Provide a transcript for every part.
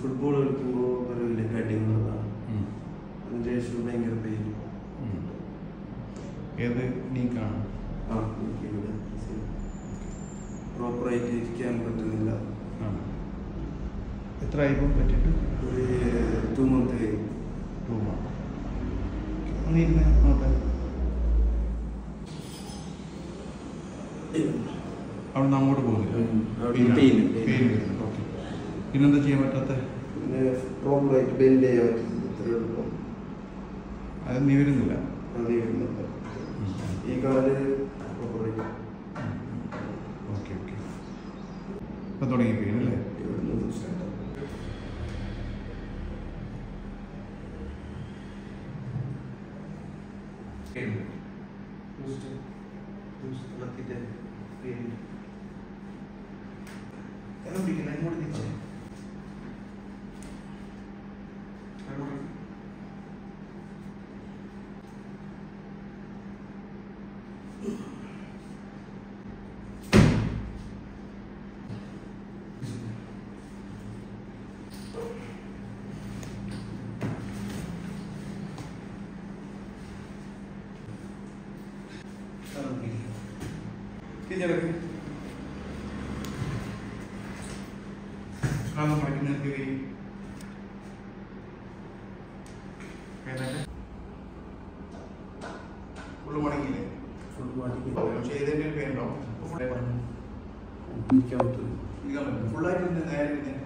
Football കളിക്കുമ്പോൾ ഒരു വലിയ കടിയുള്ളതാണ് അതിനുശേഷം ഭയങ്കര പെയിൻ ഏത് നീക്കാണ് ആ എനിക്കിവിടെ പ്രോപ്പറായിട്ട് ഇരിക്കാൻ പറ്റുന്നില്ല ആ എത്ര ആയിപ്പോൾ പറ്റിയിട്ട് ഒരു ടു മന്ത് കഴിഞ്ഞു ടൂ മന്ത് ഒന്ന് ഇരുന്ന് നോട്ടെ അവിടെ നിന്ന് അങ്ങോട്ട് പോകുന്നില്ല ഉം. അവിടെ പെയിനാണ്. Pain, pain pain. വരുന്നുണ്ട് ഓക്കെ പിന്നെന്താ ചെയ്യാൻ പറ്റാത്ത പിന്നെ പ്രോപ്പറായിട്ട് ബെൻഡ് ചെയ്യാൻ പറ്റുന്നത് ഇത്രയേ ഉള്ളൂ അത് നീ വരുന്നില്ല അത് വരുന്നില്ല ഈ കാല് പ്രോപ്പറായിട്ട് ഓക്കെ ഓക്കെ ഇപ്പം തുടങ്ങി പെയിൻ അല്ലേ ഇവിടുന്ന് സ്റ്റാർട്ട് തിരിച്ചടക്ക് കാലം മടക്കി കൈ ഫുള്ള് മടങ്ങിയില്ലേ ഫുൾ മാറ്റി പക്ഷേ ഏതെങ്കിലും ഒരു പേരുണ്ടോ ഇരിക്കാൻ പറ്റും ഇരിക്കാൻ പറ്റും ഫുള്ളായിട്ട് ഇരുന്ന് നേരെ ഇരുന്ന്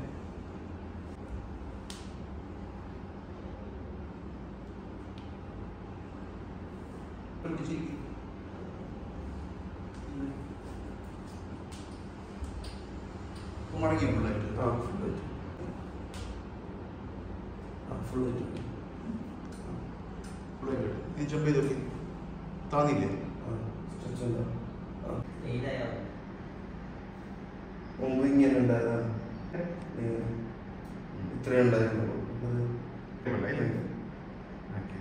പഠിച്ചിരിക്കും മടങ്ങി ഫുള്ളായിട്ട് ആ ഫുള്ളായിട്ട് ആ ഫുള്ളായിട്ട് ഫുള്ളായിട്ട് നീ ജമ്പ് ചെയ്ത് നോക്കി താന്നില്ലേ ആ സ്ട്രെച്ച് എന്താ ആ വെയിലായോ മുമ്പ് ഇങ്ങനെ ഉണ്ടായതാണ് ഇങ്ങനെ. ഇത്രയും ഉണ്ടായിരുന്നു അത് ഇല്ലേ okay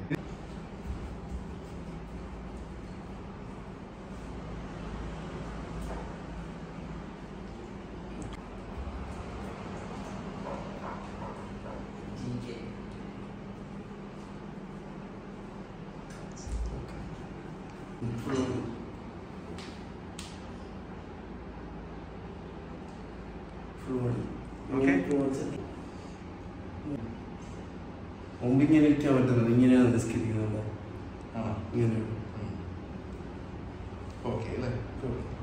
G K full full മതി Okay. മുമ്പ് ഇങ്ങനെ ഇരിക്കാൻ പറ്റുന്നത് ഇങ്ങനെയാണ് നിസ്കരിക്കുന്നത് ആ ഇങ്ങനെ ഓക്കെ അല്ലേ ഓക്കെ